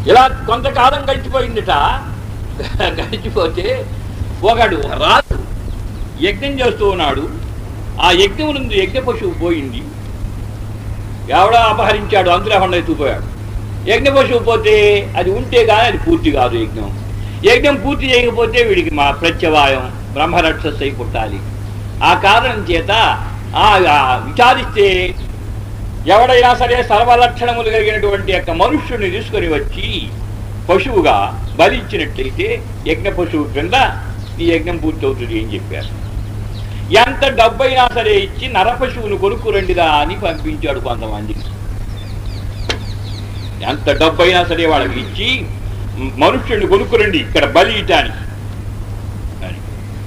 ఇలా కొంతకాలం గడిచిపోయిందిట గడిచిపోతే ఒకడు రాజు యజ్ఞం చేస్తూ ఉన్నాడు ఆ యజ్ఞం నుండి యజ్ఞ పశువు పోయింది ఎవడో అపహరించాడు అంతరాహండ ఎత్తుకుపోయాడు యజ్ఞ పశువు పోతే అది ఉంటే కానీ అది పూర్తి కాదు యజ్ఞం యజ్ఞం పూర్తి చేయకపోతే వీడికి మా ప్రత్యవాయం బ్రహ్మరక్షసై పుట్టాలి ఆ కారణం చేత ఆ ఆ విచారిస్తే ఎవడైనా సరే సర్వలక్షణములు కలిగినటువంటి యొక్క మనుష్యుని తీసుకొని వచ్చి పశువుగా బలి ఇచ్చినట్లయితే యజ్ఞ పశువు క్రింద ఈ యజ్ఞం పూర్తవుతుంది అని చెప్పారు ఎంత డబ్బైనా సరే ఇచ్చి నర పశువును కొనుక్కురండిదా అని పంపించాడు కొంతమందికి ఎంత డబ్బైనా సరే వాళ్ళకి ఇచ్చి మ- మనుష్యుడిని కొనుక్కురండి ఇక్కడ బలి ఇయటానికి అని.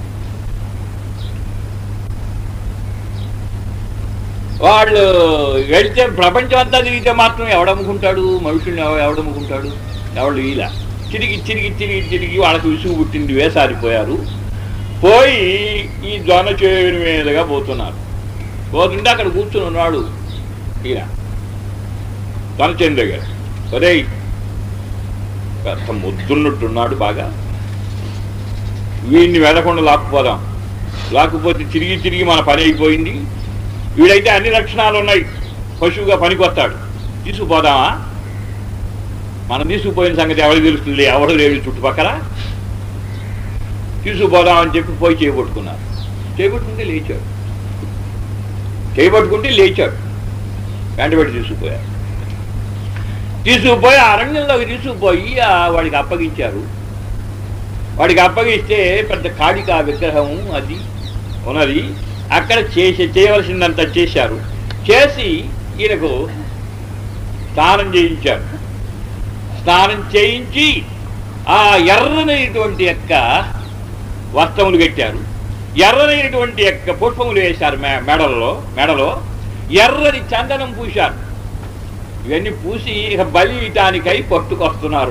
వాళ్ళు వెళితే ప్రపంచం అంతా తిరిగితే మాత్రం ఎవడమ్ముకుంటాడు మనుషుల్ని ఎవ- ఎవడమ్ముకుంటాడు ఎవడు ఇలా తిరిగి తిరిగి తిరిగి తిరిగి వాళ్ళకి విసుగు పుట్టింది వేసారిపోయారు పోయి ఈ జొన్న చేరు మీదుగా పోతున్నారు పోతుంటే అక్కడ కూర్చుని ఉన్నాడు ఈయన జొన్న దగ్గర ఒరే పెద్ద ముద్దున్నట్టున్నాడు బాగా వీడిని వెళ్ళకుండా లాక్కుపోదాం లాక్కుపోతే తిరిగి తిరిగి మన పని అయిపోయింది వీడైతే అన్ని లక్షణాలు ఉన్నాయి పశువుగా పనికొస్తాడు తీసుకుపోదామా మనం తీసుకుపోయిన సంగతి ఎవరికి తెలుస్తుంది ఎవరు లేడు చుట్టుపక్కల తీసుకుపోదామని చెప్పి పోయి చేయబట్టుకున్నారు చేయబట్టుకుంటే లేచాడు చేయబట్టుకుంటే లేచాడు వెంటబడి తీసుకుపోయారు తీసుకుపోయి ఆ అరణ్యంలోకి తీసుకుపోయి ఆ వాడికి అప్పగించారు వాడికి అప్పగిస్తే పెద్ద కాళికా విగ్రహం అది ఉన్నది అక్కడ చేసి చేయవలసిందంతా చేశారు చేసి ఈయనకు స్నానం చేయించారు స్నానం చేయించి ఆ ఎర్రనైనటువంటి యొక్క వస్త్రములు కట్టారు ఎర్రనైనటువంటి యొక్క పుష్పములు వేశారు మె- మెడల్లో మెడలో ఎర్రని చందనం పూశారు ఇవన్నీ పూసి ఇక బలి ఇయటానికై పట్టుకొస్తున్నారు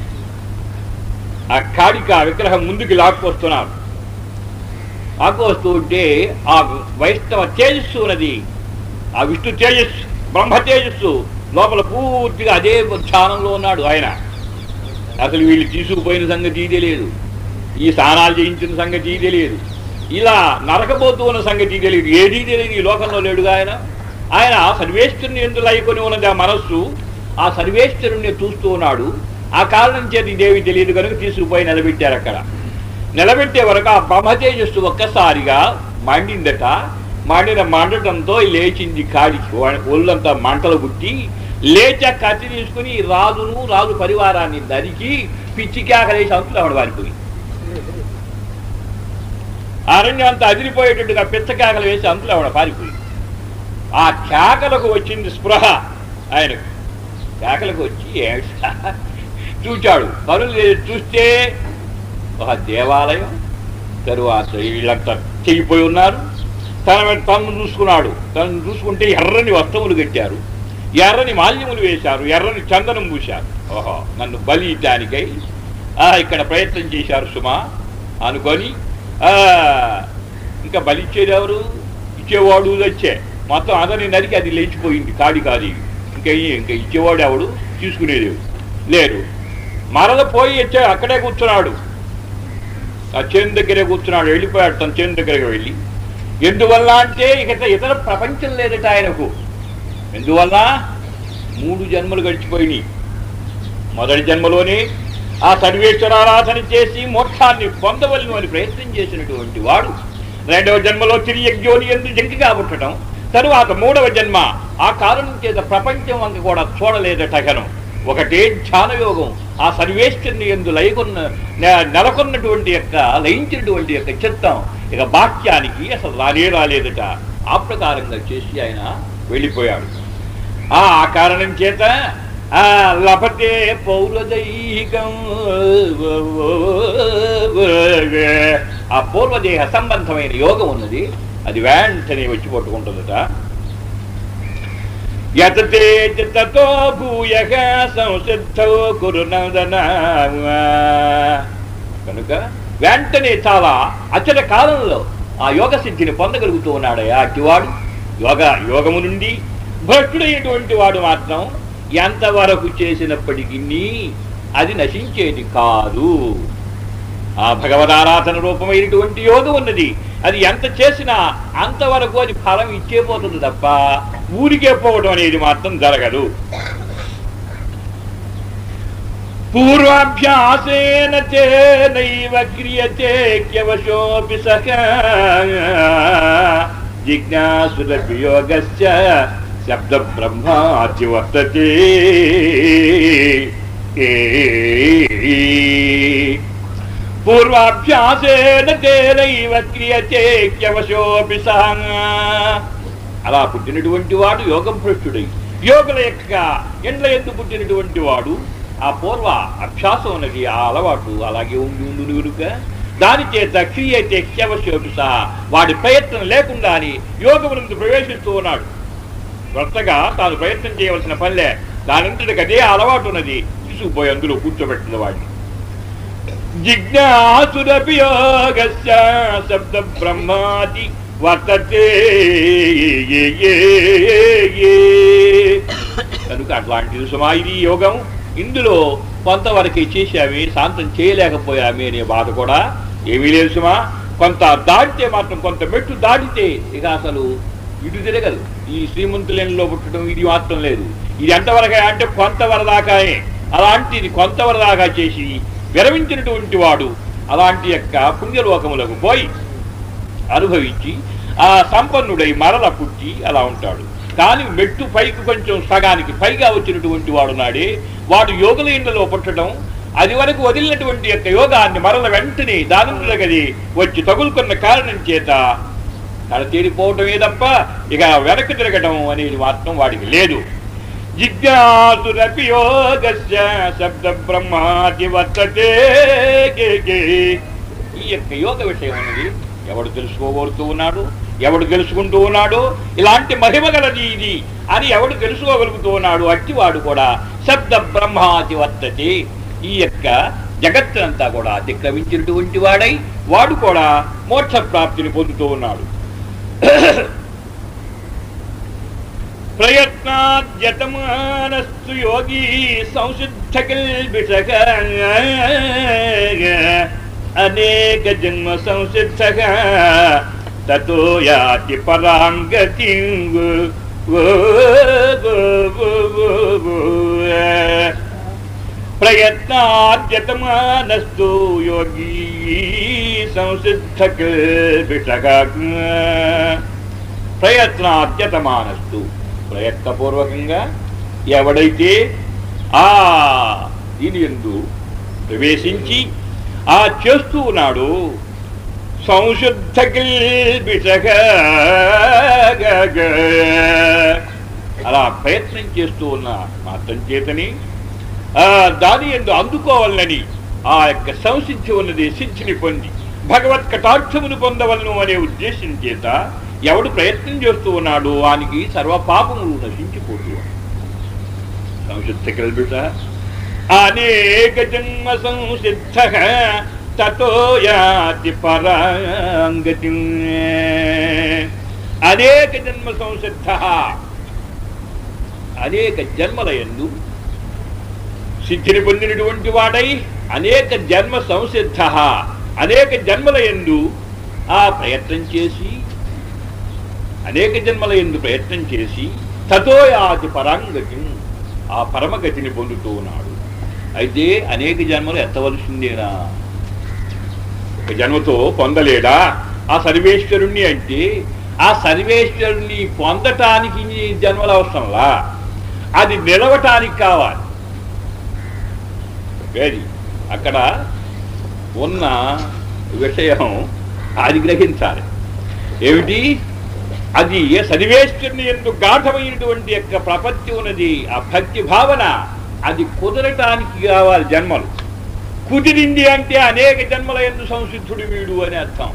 ఆ కాళిక విగ్రహం ముందుకు లాక్కొస్తున్నారు లాక్కొస్తూ ఉంటే ఆ వైష్ణవ తేజస్సు ఉన్నది ఆ విష్ణు తేజస్సు బ్రహ్మ తేజస్సు లోపల పూర్తిగా అదే ధ్యానంలో ఉన్నాడు ఆయన అసలు వీళ్ళు తీసుకుపోయిన సంగతి తెలియదు ఈ స్నానాలు చేయించిన సంగతి తెలియదు ఇలా నరకబోతూ ఉన్న సంగతి తెలియదు ఏదీ తెలియదు ఈ లోకంలో లేడుగా ఆయన ఆయన సర్వేశ్వరుని ఎందులో అయికొని ఉన్నది ఆ మనస్సు ఆ సర్వేశ్వరుణ్ణి చూస్తూ ఉన్నాడు ఆ కారణం చేత ఇదేవి తెలియదు కనుక తీసుకుపోయి నిలబెట్టారు అక్కడ నిలబెట్టే వరకు ఆ బ్రహ్మ తేజస్సు ఒక్కసారిగా మండిందట మండిన మండటంతో లేచింది కాడికి వా- ఒళ్ళంతా మంటలు పుట్టి లేచ కత్తి తీసుకుని రాజును రాజు పరివారాన్ని దరికి పిచ్చి కేకలేసి అంతులు ఆవిడ వారిపోయి అరణ్యం అంతా అదిరిపోయేటట్టుగా పిచ్చ కేకలు వేసి అంతులు ఆవిడ పారిపోయి ఆ కేకలకు వచ్చింది స్పృహ ఆయనకు కేకలకు వచ్చి ఏడ్చా చూచాడు కనులు తెరిచి చూస్తే ఒక దేవాలయం తరువాత వీళ్ళంతా చెయ్యిపోయి ఉన్నారు తన మీద తను చూసుకున్నాడు తను చూసుకుంటే ఎర్రని వస్త్రములు కట్టారు ఎర్రని మాల్యములు వేశారు ఎర్రని చందనం పూశారు ఓహో నన్ను బలి ఇవ్వడానికై ఆ, ఇక్కడ ప్రయత్నం చేశారు సుమా అనుకొని ఆ, ఇంకా బలి ఇచ్చేది ఎవరు ఇచ్చేవాడు వచ్చే మొత్తం అతని నరికి అది లేచిపోయింది కాడి కాది ఇంకా ఈ- ఇంకా ఇచ్చేవాడు ఎవడు తీసుకునేది లేరు మరల పోయి వచ్చే అక్కడే కూర్చున్నాడు ఆ చేను దగ్గరే కూర్చున్నాడు వెళ్ళిపోయాడు తన చేను దగ్గరకు వెళ్ళి ఎందువల్ల అంటే ఇక ఇతర ప్రపంచం లేదట ఆయనకు ఎందువల్ల మూడు జన్మలు గడిచిపోయినాయి మొదటి జన్మలోనే ఆ సర్వేశ్వరారాధన చేసి మోక్షాన్ని పొందవలను అని ప్రయత్నం చేసినటువంటి వాడు రెండవ జన్మలో తిరిగి యజ్ఞోని ఎందు జంకి కాబట్టడం తరువాత మూడవ జన్మ ఆ కారణం చేత ప్రపంచం వంక కూడా చూడలేదట గను ఒకటే ధ్యానయోగం ఆ సర్వేశ్వరుని ఎందు లయకొన్న నె- నెలకొన్నటువంటి యొక్క లయించినటువంటి యొక్క చిత్తం ఇక వాక్యానికి అసలు రానే రాలేదట ఆ ప్రకారంగా చేసి ఆయన వెళ్ళిపోయాడు ఆ కారణం చేత ఆ లభతే పౌరదైహికం ఆ పూర్వదేహ సంబంధమైన యోగం ఉన్నది అది వెంటనే వచ్చి పట్టుకుంటుందట యతతే తతో భూయక సంసిద్ధో కురునందన కనుక వెంటనే చాలా అచట కాలంలో ఆ యోగ సిద్ధిని పొందగలుగుతూ ఉన్నాడయ్యా అట్టివాడు యోగ యోగము నుండి భ్రష్టుడైనటువంటి వాడు మాత్రం ఎంతవరకు చేసినప్పటికీ అది నశించేది కాదు ఆ భగవదారాధన రూపమైనటువంటి యోగం ఉన్నది అది ఎంత చేసినా అంతవరకు అది ఫలం ఇచ్చే పోతుంది తప్ప ఊరికే పోవడం అనేది మాత్రం జరగదు పూర్వాభ్యాసేన తేనైవ క్రియతే క్యవశోపి సహ జిజ్ఞాసురభియోగశ్చ శబ్ద బ్రహ్మాచి వర్తతే పూర్వాభ్యాసేన తేనైవ క్రియతే క్యవశోపి సహ అలా పుట్టినటువంటి వాడు యోగం భ్రష్టుడై యోగుల యొక్క ఎండ్ల ఎందు పుట్టినటువంటి వాడు ఆ పూర్వ అభ్యాసం ఉన్నది ఆ అలవాటు అలాగే ఉండి ఉండు కనుక దాని చేత క్రియతే క్యవశోపి సహా వాడి ప్రయత్నం లేకుండానే యోగమునందు ప్రవేశిస్తూ ఉన్నాడు కొత్తగా తాను ప్రయత్నం చేయవలసిన పనిలే దానంతటికి అదే అలవాటు ఉన్నది తీసుకుపోయి అందులో కూర్చోబెట్టిన వాడిని జిజ్ఞాసురపి యోగస్య శబ్ద బ్రహ్మాది వర్తతే కనుక అట్లాంటిది సుమా ఇది యోగం ఇందులో కొంతవరకు చేసామే శాంతం చేయలేకపోయామే అనే బాధ కూడా ఏమీ లేదు సుమా కొంత దాటితే మాత్రం కొంత మెట్టు దాటితే ఇక అసలు ఇటు తిరగదు ఈ శ్రీమంతులలో పుట్టడం ఇది మాత్రం లేదు ఇది ఎంతవరకు అంటే కొంతవరదాకానే అలాంటిది కొంతవరదాకా చేసి విరమించినటువంటి వాడు అలాంటి యొక్క పుణ్యలోకములకు పోయి అనుభవించి ఆ సంపన్నుడై మరల పుట్టి అలా ఉంటాడు కానీ మెట్టు పైకి కొంచెం సగానికి పైగా వచ్చినటువంటి వాడు నాడే వాడు యోగుల ఇండ్లలో పుట్టడం అది వరకు వదిలినటువంటి యొక్క యోగాన్ని మరల వెంటనే దానంతరగది వచ్చి తగులుకున్న కారణం చేత తల తేలిపోవటమే తప్ప ఇక వెనక్కి తిరగటం అనేది మాత్రం వాడికి లేదు జిజ్ఞాసురపి యోగస్య శబ్ద బ్రహ్మాది వర్తతే గే గే. ఈ యొక్క యోగ విషయం అనేది ఎవడు తెలుసుకోగలుగుతూ ఉన్నాడు ఎవడు తెలుసుకుంటూ ఉన్నాడు ఇలాంటి మహిమ గలది ఇది అని ఎవడు తెలుసుకోగలుగుతూ ఉన్నాడు అట్టివాడు కూడా శబ్ద బ్రహ్మాది వర్తతే ఈ యొక్క జగత్తునంతా కూడా అతిక్రమించినటువంటి వాడై వాడు కూడా మోక్ష ప్రాప్తిని పొందుతూ ఉన్నాడు ప్రయత్నాద్యతమానస్తు యోగి సంసిద్ధ కిల్బిషక అనేక జన్మ సంసిద్ధ తతో యాతి పరాంగతి ప్రయత్నాద్యతమానస్తు యోగి సంసిద్ధ కిల్బిషక ప్రయత్నాద్యతమానస్తు ప్రయత్నపూర్వకంగా ఎవడైతే ఆ దీని ఎందు ప్రవేశించి ఆ చేస్తూ ఉన్నాడు సంశుద్ధ కిల్బిషగా అలా ప్రయత్నం చేస్తూ ఉన్న మాత్రం చేతని ఆ దాని ఎందు అందుకోవాలని ఆ యొక్క సంసిద్ధి ఉన్నది సిద్ధిని పొంది భగవత్ కటాక్షమును పొందవలను అనే ఉద్దేశం చేత ఎవడు ప్రయత్నం చేస్తూ ఉన్నాడు వానికి సర్వ పాపములు నశించిపోతూ సంసిద్ధ కల్పిత అనేక జన్మ సంసిద్ధ తతో యాతి పరాంగతి అనేక జన్మ సంసిద్ధ అనేక జన్మల ఎందు సిద్ధిని పొందినటువంటి వాడై అనేక జన్మ సంసిద్ధ అనేక జన్మల ఎందు ఆ ప్రయత్నం చేసి అనేక జన్మల ఎందు ప్రయత్నం చేసి తతో యాతి పరాంగతి ఆ పరమగతిని పొందుతూ ఉన్నాడు అయితే అనేక జన్మలు ఎత్తవలసిందేనా ఒక జన్మతో పొందలేడా ఆ సర్వేశ్వరుణ్ణి అంటే ఆ సర్వేశ్వరుణ్ణి పొందటానికి ఇన్ని జన్మలు అవసరంలా అది నిలవటానికి కావాలి అది అక్కడ ఉన్న విషయం అది గ్రహించాలి ఏమిటి అది సర్వేశ్వరుని ఎందుకు గాఢమైనటువంటి యొక్క ప్రపత్తి ఉన్నది ఆ భక్తి భావన అది కుదరటానికి కావాలి జన్మలు కుదిరింది అంటే అనేక జన్మల ఎందు సంసిద్ధుడు వీడు అని అర్థం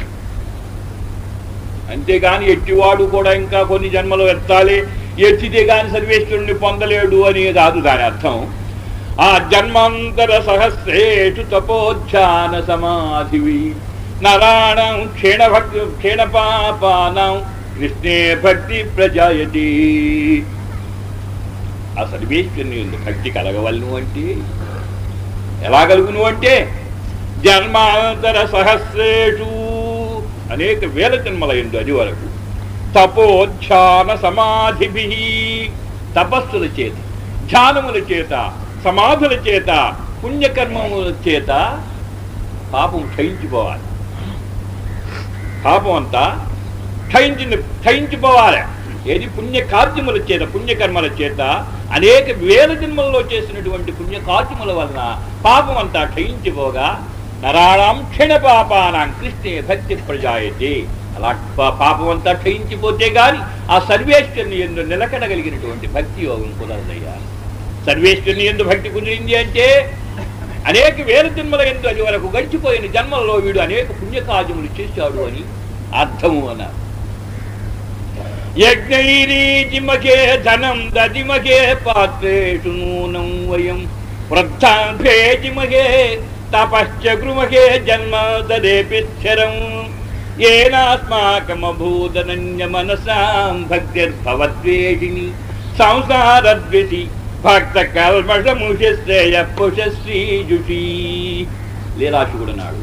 అంతేగాని ఎట్టివాడు కూడా ఇంకా కొన్ని జన్మలు ఎత్తాలి ఎత్తితే గాని సర్వేశ్వరుణ్ణి పొందలేడు అని కాదు దాని అర్థం ఆ జన్మాంతర సహస్రేషు తపోధ్యాన సమాధివి నరాణం క్షీణ భక్తి క్షీణ పాపానం కృష్ణే భక్తి ప్రజాయతి ఆ సర్వేశ్వరుని ఎందు భక్తి కలగవలను అంటే ఎలా కలుగును అంటే జన్మాంతర సహస్రేషు అనేక వేల జన్మల ఎందు అది వరకు తపోధ్యాన సమాధిభి తపస్సుల చేత ధ్యానముల చేత సమాధుల చేత పుణ్యకర్మముల చేత పాపం క్షయించిపోవాలి పాపం అంతా క్షయించి క్షయించిపోవాలి ఏది పుణ్య కార్యముల చేత పుణ్యకర్మల చేత అనేక వేల జన్మల్లో చేసినటువంటి పుణ్య కార్యముల వలన పాపం అంతా క్షయించిపోగా నరాణం క్షణ పాపానాం కృష్ణే భక్తి ప్రజాయతే అలా పా- పాపం అంతా క్షయించిపోతే గాని ఆ సర్వేశ్వరుని ఎందు నిలకడగలిగినటువంటి భక్తి యోగం కుదరదయ్యా సర్వేశ్వరుని ఎందు భక్తి కుదిరింది అంటే అనేక వేల జన్మల ఎందు అది వరకు గడిచిపోయిన జన్మలలో వీడు అనేక పుణ్యకార్యములు చేశాడు అని అర్థము అన్నారు యజ్ఞైరీజిమకే ధనం దదిమకే పాత్రేషు నూనం వయం వృద్ధాభేజిమకే తపశ్చగృమకే జన్మ దదేపి స్థిరం ఏనాస్మాకమభూతనన్య మనసాం భక్తిర్భవద్వేషిణి సంసారద్విషి భక్త కల్మషముషశ్రేయ పుషశ్రీజుషి లీలాశుకుడు నాడు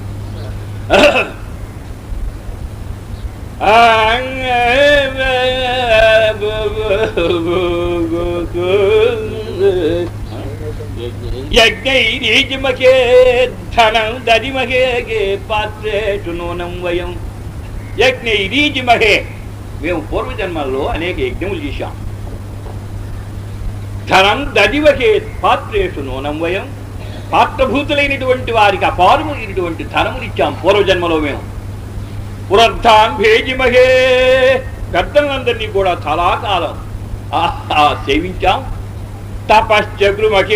యజ్ఞైరీజిమకే ధనం దదిమహే పాత్రేషు నూనం వయం యజ్ఞైరీజిమహే మేము పూర్వజన్మల్లో అనేక యజ్ఞములు చేశాం ధనం దదివకే పాత్రేషు నూనం వయం పాత్రభూతులైనటువంటి వారికి అపారమైనటువంటి ధనములు ఇచ్చాం పూర్వజన్మలో మేము పురర్థాన్ భేజిమహే పెద్దలందరినీ కూడా చాలా కాలం ఆహా సేవించాం తపశ్చగృమకే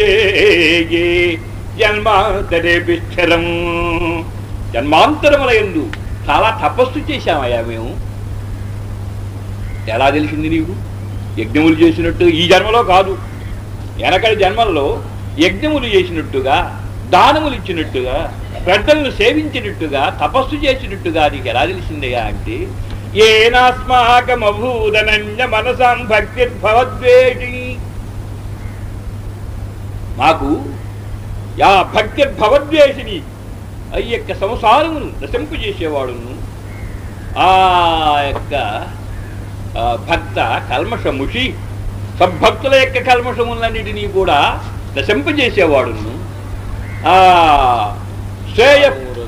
జన్మాంతరే స్థిరం జన్మాంతరముల ఎందు చాలా తపస్సు చేశామయ్యా మేము ఎలా తెలిసింది నీకు యజ్ఞములు చేసినట్టు ఈ జన్మలో కాదు వెనకటి జన్మల్లో యజ్ఞములు చేసినట్టుగా దానములు ఇచ్చినట్టుగా పెద్దలను సేవించినట్టుగా తపస్సు చేసినట్టుగా నీకు ఎలా తెలిసిందయ్యా అంటే ఏనాస్మాకమభూదనంజ మనసాం భక్తిర్భవద్వేషిణి మాకు యా భక్తిర్భవద్వేషిణి ఆ యొక్క సంసారమును నశింపజేసేవాడును ఆ యొక్క ఆ, భక్త కల్మషముషి సద్భక్తుల యొక్క కల్మషములన్నిటినీ కూడా నశింపజేసేవాడును ఆ శ్రేయ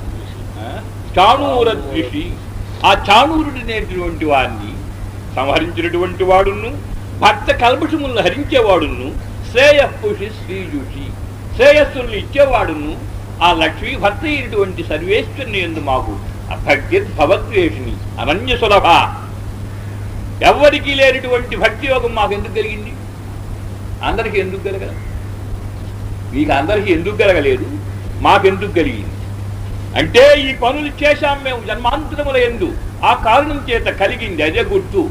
చాణూరద్విషి ఆ చాణూరుడినేటువంటి వాడిని సంహరించినటువంటి వాడును భక్త కల్మషములను హరించేవాడును శ్రేయపుషి శ్రీజుషి శ్రేయస్సుల్ని ఇచ్చేవాడును ఆ లక్ష్మీ భర్త అయినటువంటి సర్వేశ్వరుని ఎందు మాకు భక్తి భవద్వేషిని అనన్య సులభ ఎవ్వరికీ లేనటువంటి భక్తి యోగం మాకు ఎందుకు కలిగింది అందరికీ ఎందుకు కలగల మీకు అందరికీ ఎందుకు కలగలేదు మాకెందుకు కలిగింది అంటే ఈ పనులు చేశాం మేము జన్మాంతరముల ఎందు ఆ కారణం చేత కలిగింది అదే గుర్తు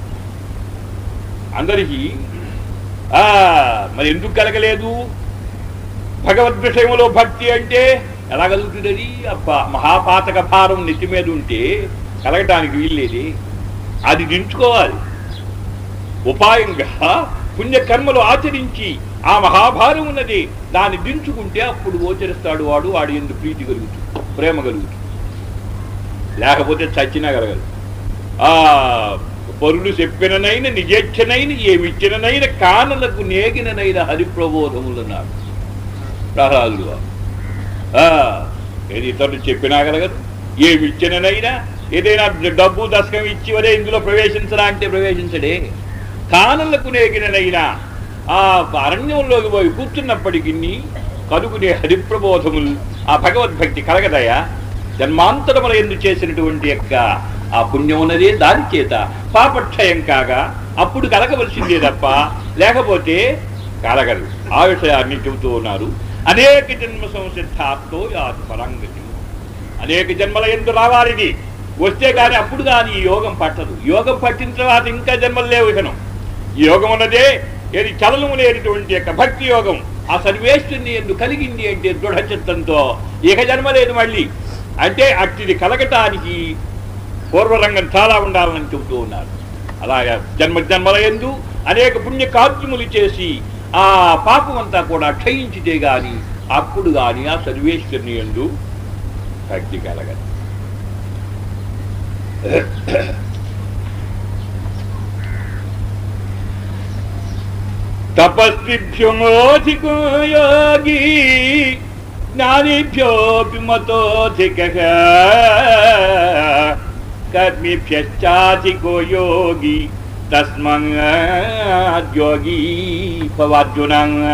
అందరికీ ఆ మరి ఎందుకు కలగలేదు భగవద్ విషయంలో భక్తి అంటే ఎలా కలుగుతుంది అబ్బ మహాపాతక భారం నెత్తి మీద ఉంటే కలగటానికి వీల్లేది అది దించుకోవాలి ఉపాయంగా పుణ్యకర్మలు ఆచరించి ఆ మహాభారం ఉన్నది దాన్ని దించుకుంటే అప్పుడు గోచరిస్తాడు వాడు వాడు ఎందు ప్రీతి కలుగుతుంది ప్రేమ కలుగుతుంది లేకపోతే చచ్చినా కలగదు ఆ పరులు చెప్పిననైన నిజేచ్ఛనైన ఏమిచ్చిననైన కానలకు నేగిననైన హరిప్రబోధములన్నాడు ప్రహ్లాదుడు వారు. ఆ, ఏది ఇతరులు చెప్పినా కలగదు ఏమి ఇచ్చిననైనా ఏదైనా డబ్బు దశకం ఇచ్చి వరే ఇందులో ప్రవేశించరా అంటే ప్రవేశించడే కానలకు నేగిననైనా ఆ అరణ్యంలోకి పోయి కూర్చున్నప్పటికీ కలుగునే హరిప్రబోధములు ఆ భగవద్భక్తి కలగదయా జన్మాంతరముల ఎందు చేసినటువంటి యొక్క ఆ పుణ్యం ఉన్నదే దాని చేత పాపక్షయం కాగా అప్పుడు కలగవలసిందే తప్ప లేకపోతే కలగదు ఆ విషయాన్ని చెబుతూ ఉన్నారు అనేక జన్మ సంసిద్ధాత్తో యాతి పరంగతి అనేక జన్మల ఎందు రావాలిది వస్తే కానీ అప్పుడు కానీ ఈ యోగం పట్టదు యోగం పట్టిన తర్వాత ఇంకా జన్మలు లేవు ఇకను ఈ యోగం ఉన్నదే ఏది చలనము లేనటువంటి యొక్క భక్తి యోగం ఆ సర్వేశ్వరుని ఎందు కలిగింది అంటే దృఢచిత్తంతో ఇక జన్మ లేదు మళ్ళీ అంటే అట్టిది కలగటానికి పూర్వరంగం చాలా ఉండాలని చెబుతూ ఉన్నారు అలాగా జన్మ జన్మల ఎందు అనేక పుణ్య కార్యములు చేసి ఆ పాపం అంతా కూడా క్షయించితే గాని అప్పుడు కానీ ఆ సర్వేశ్వరుని ఎందు భక్తి కలగదు తపస్విభ్యోధికో యోగి జ్ఞానిభ్యోపి మతోధిక కర్మిభ్యశ్చాధికో యోగి తస్మయోగి భవార్జున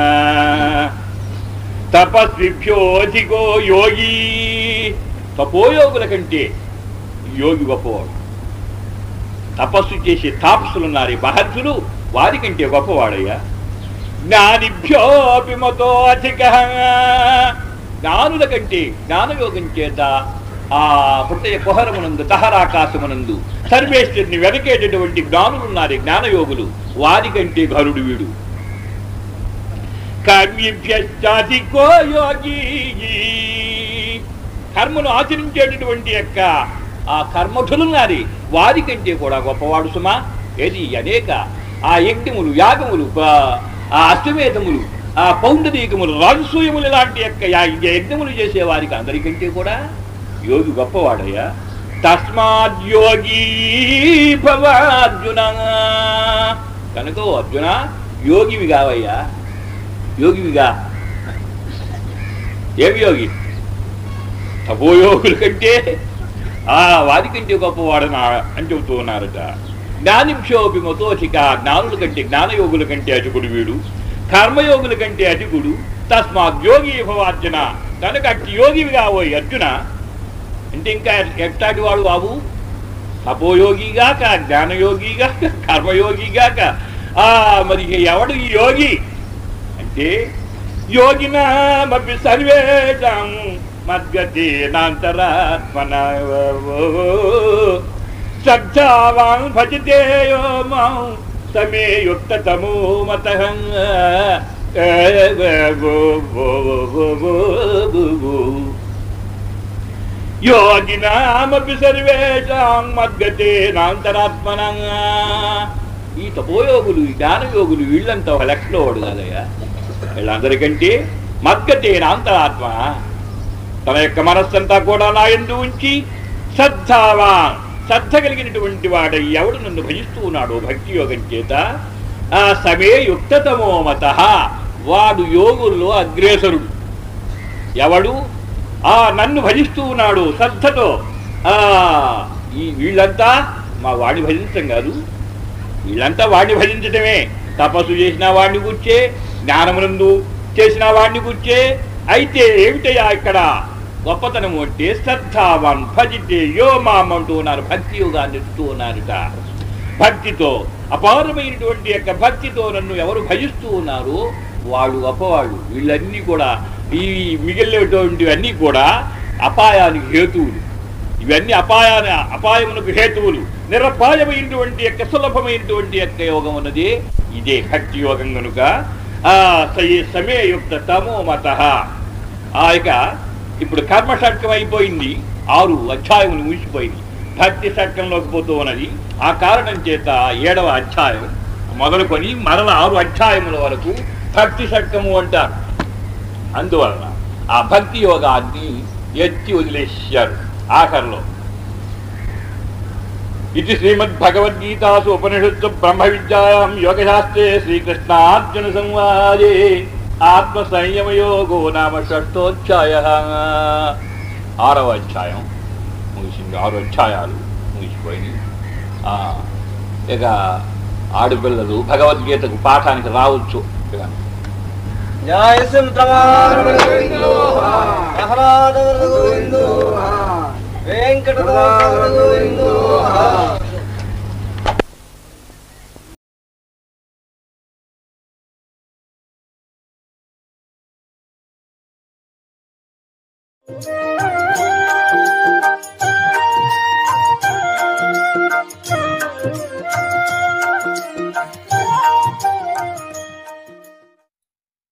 తపస్విభ్యోధికో యోగి తపోయోగుల కంటే యోగి గొప్పవాడు తపస్సు చేసే తాపసులున్నారు ఈ మహర్షులు వారికంటే గొప్పవాడయ్యా జ్ఞానిభ్యోపి మతో అధిక జ్ఞానుల కంటే జ్ఞానయోగం చేత ఆ హృదయ కుహరమునందు దహరాకాశమునందు సర్వేశ్వరుని వెనకేటటువంటి జ్ఞానులున్నారు జ్ఞానయోగులు వారికంటే ఘనుడు వీడు కర్మిభ్యధికో యోగి కర్మను ఆచరించేటటువంటి యొక్క ఆ కర్మఠులున్నారు వారికంటే కూడా గొప్పవాడు సుమా ఏది అనేక ఆ యజ్ఞములు యాగములు ఆ- ఆ అశ్వమేధములు ఆ పౌండరీకములు రాజసూయములు లాంటి యొక్క యా- యజ్ఞములు చేసే వారికి అందరికంటే కూడా యోగి గొప్పవాడయ్యా తస్మాత్ యోగి భవ అర్జున కనుక ఓ అర్జున యోగివి కావయ్యా యోగివిగా ఏమి యోగి తపోయోగుల కంటే ఆ వారి కంటే గొప్పవాడన అని చెబుతూ ఉన్నారట జ్ఞానింశోపి మతోచిక జ్ఞానుల కంటే జ్ఞానయోగుల కంటే అటుకుడు వీడు కర్మయోగుల కంటే అటుకుడు తస్మాత్ యోగి భవార్జున కనుక అట్టి యోగివిగా పోయి అర్జున అంటే ఇంకా ఎట్లాంటి వాడు బాబు తపోయోగిగాక జ్ఞానయోగిగాక కర్మయోగిగాక ఆ మరి ఎవడు ఈ యోగి అంటే యోగినామపి సర్వేషాం మద్గతేనాంతరాత్మన శ్రద్ధావాన్ భజతే యో మాం సమే యుక్తతమో మత యోగినామపి సర్వేషాం మద్గతేనాంతరాత్మన ఈ తపోయోగులు ఈ జ్ఞానయోగులు వీళ్ళంతా ఒక లెక్కలో వాడు కాదయ్యా వీళ్ళందరికంటే మద్గతేనాంతరాత్మ తన యొక్క మనస్సంతా కూడా నా ఎందు ఉంచి శ్రద్ధావా శ్రద్ధ కలిగినటువంటి వాడు ఎవడు నన్ను భజిస్తూ ఉన్నాడు భక్తి యోగం చేత ఆ సమే యుక్తతమో మత వాడు యోగుల్లో అగ్రేసరుడు ఎవడు ఆ నన్ను భజిస్తూ ఉన్నాడు శ్రద్ధతో ఆ ఈ వీళ్ళంతా మా వాడిని భజించడం కాదు వీళ్ళంతా వాడిని భజించటమే తపస్సు చేసిన వాడిని కూర్చే జ్ఞానమునందు చేసిన వాడిని కూర్చే అయితే ఏమిటయ్యా ఇక్కడ గొప్పతనము అంటే శ్రద్ధావాన్ భజితే యో మాం అంటూ ఉన్నారు భక్తి యోగాన్ని ఇస్తూ ఉన్నారట భక్తితో అపారమైనటువంటి యొక్క భక్తితో నన్ను ఎవరు భజిస్తూ ఉన్నారో వాళ్ళు గొప్పవాళ్ళు వీళ్ళన్నీ కూడా ఈ మిగిలినటువంటివన్నీ కూడా అపాయానికి హేతువులు ఇవన్నీ అపాయాన అపాయమునకు హేతువులు నిరపాయమైనటువంటి యొక్క సులభమైనటువంటి యొక్క యోగం ఉన్నది ఇదే భక్తి యోగం కనుక ఆ సయే సమేయుక్త తమో మత ఆ యొక్క ఇప్పుడు కర్మ షట్కం అయిపోయింది ఆరు అధ్యాయములు ముగిసిపోయింది భక్తి షట్కంలోకి పోతూ ఉన్నది ఆ కారణం చేత ఏడవ అధ్యాయం మొదలుకొని మరల ఆరు అధ్యాయముల వరకు భక్తి షట్కము అంటారు అందువలన ఆ భక్తి యోగాన్ని ఎత్తి వదిలేశారు ఆఖరిలో ఇది శ్రీమద్భగవద్గీతాసు ఉపనిషత్తు బ్రహ్మ విద్యాయాం యోగశాస్త్రే శ్రీకృష్ణార్జున సంవాదే ఆత్మ సంయమయోగో నామ షష్టోధ్యాయ ఆరవ అధ్యాయం ముగిసింది ఆరు అధ్యాయాలు ముగిసిపోయినాయి ఆ, ఇక ఆడపిల్లలు భగవద్గీతకు పాఠానికి రావచ్చు ఇక జయ సింహమాన ప్రహ్లాద గోవిందో వెంకటదాస గోవిందో Thank you.